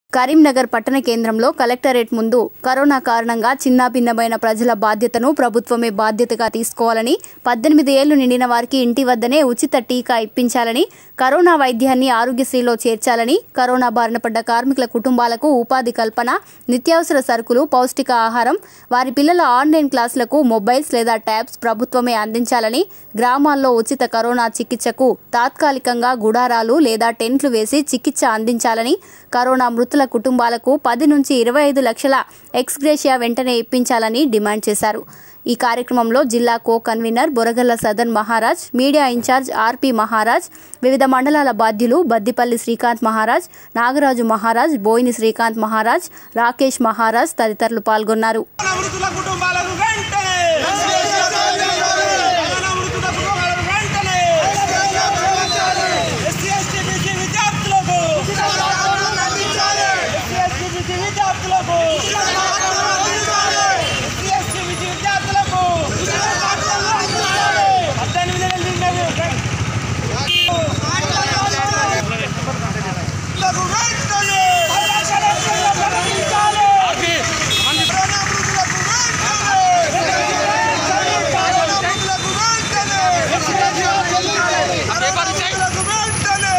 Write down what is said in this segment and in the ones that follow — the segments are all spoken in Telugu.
కరీంనగర్ పట్టణ కేంద్రంలో కలెక్టరేట్ ముందు కరోనా కారణంగా చిన్నాభిన్నమైన ప్రజల బాధ్యతను ప్రభుత్వమే బాధ్యతగా తీసుకోవాలని పద్దెనిమిది ఏళ్లు నిండిన వారికి ఇంటి వద్దనే ఉచిత టీకా ఇప్పించాలని కరోనా వైద్యాన్ని ఆరోగ్యశ్రీలో చేర్చాలని కరోనా బారిన పడ్డ కార్మికుల కుటుంబాలకు ఉపాధి కల్పన నిత్యావసర సరుకులు పౌష్టిక ఆహారం వారి పిల్లల ఆన్లైన్ క్లాసులకు మొబైల్స్ లేదా ట్యాబ్స్ ప్రభుత్వమే అందించాలని గ్రామాల్లో ఉచిత కరోనా చికిత్సకు తాత్కాలికంగా గుడారాలు లేదా టెంట్లు వేసి చికిత్స అందించాలని కరోనా మృతుల కుటుంబాలకు పది నుంచి ఇరవై ఐదు లక్షల ఎక్స్గ్రేషియా వెంటనే ఇప్పించాలని డిమాండ్ చేశారు ఈ కార్యక్రమంలో జిల్లా co convener Boragalla Sadan Maharaj media incharge RP Maharaj వివిధ మండలాల బాధ్యులు బద్దిపల్లి శ్రీకాంత్ మహారాజ్ నాగరాజు మహారాజ్ బోయిని శ్రీకాంత్ మహారాజ్ రాకేష్ మహారాజ్ తదితరులు పాల్గొన్నారు కరోనా మృతుల కుటుంబాలకు వెంటనే కరోనా మృతుల కుటుంబాలకు వెంటనే ఎస్సీ ఎస్టీ బీసీ విద్యార్థులకు ఎస్సీ ఎస్టీ బీసీ విద్యార్థులకు ఎస్సీ ఎస్టీ బీసీ విద్యార్థులకు పద్దెనిమిది నెలలు నిండిన లకు వెంటనే ప్రకటించాలి. కరోనా మృతులకు వెంటనే కరోనా మృతులకు వెంటనే కరోనా మృతులకు వెంటనే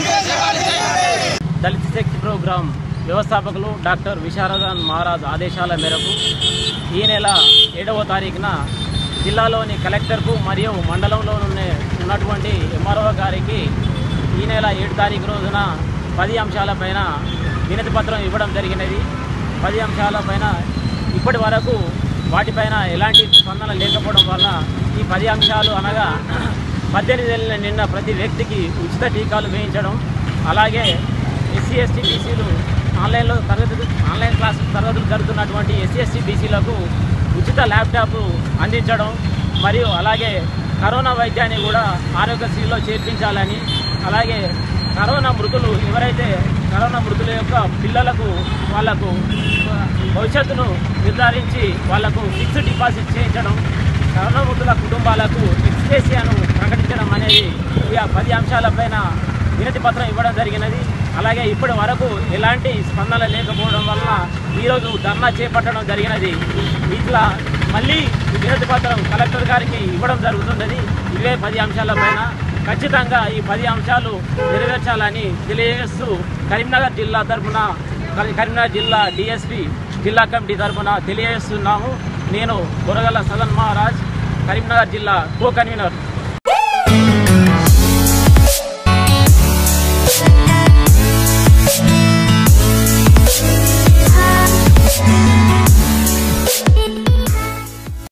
దళిత శక్తి ప్రోగ్రాం వ్యవస్థాపకులు డాక్టర్ విశారదన్ మహారాజ్ ఆదేశాల మేరకు ఈ నెల ఏడవ తారీఖున జిల్లాలోని కలెక్టర్కు మరియు మండలంలో ఉన్న- ఉన్నటువంటి ఎంఆర్ఓ గారికి ఈ నెల ఏడు తారీఖు రోజున పది అంశాలపైన వినతి పత్రం ఇవ్వడం జరిగినది పది అంశాలపైన ఇప్పటి వరకు వాటిపైన ఎలాంటి స్పందన లేకపోవడం వల్ల ఈ పది అంశాలు అనగా పద్దెనిమిది ఏళ్ళ నిన్న ప్రతి వ్యక్తికి ఉచిత టీకాలు వేయించడం అలాగే ఎస్సీ ఎస్టీ బీసీలు ఆన్లైన్లో తరగతులు ఆన్లైన్ క్లాస్ తరగతులు జరుగుతున్నటువంటి ఎస్సీ ఎస్టీ బీసీలకు ఉచిత ల్యాప్టాప్ అందించడం మరియు అలాగే కరోనా వైద్యాన్ని కూడా ఆరోగ్యశ్రీలో చేర్పించాలని అలాగే కరోనా మృతులు ఎవరైతే కరోనా మృతుల యొక్క పిల్లలకు వాళ్లకు భవిష్యత్తును నిర్ధారించి వాళ్లకు ఫిక్స్డ్ డిపాజిట్ చేయించడం కరోనా మృతుల కుటుంబాలకు ఎక్స్పేసియాను ప్రకటించడం అనేది ఈ పది అంశాలపైన వినతి పత్రం ఇవ్వడం జరిగినది అలాగే ఇప్పటి వరకు ఎలాంటి స్పందన లేకపోవడం వలన ఈరోజు ధర్నా చేపట్టడం జరిగినది ఇట్లా మళ్ళీ ఈ వినతి పత్రం కలెక్టర్ గారికి ఇవ్వడం జరుగుతున్నది ఇవే పది అంశాలపైన ఖచ్చితంగా ఈ పది అంశాలు నెరవేర్చాలని తెలియజేస్తూ కరీంనగర్ జిల్లా తరఫున కరీ- కరీంనగర్ జిల్లా డిఎస్పి జిల్లా కమిటీ తరఫున తెలియజేస్తున్నాము నేను బురగల సదన్ మహారాజ్ కరీంనగర్ జిల్లా కో కన్వీనర్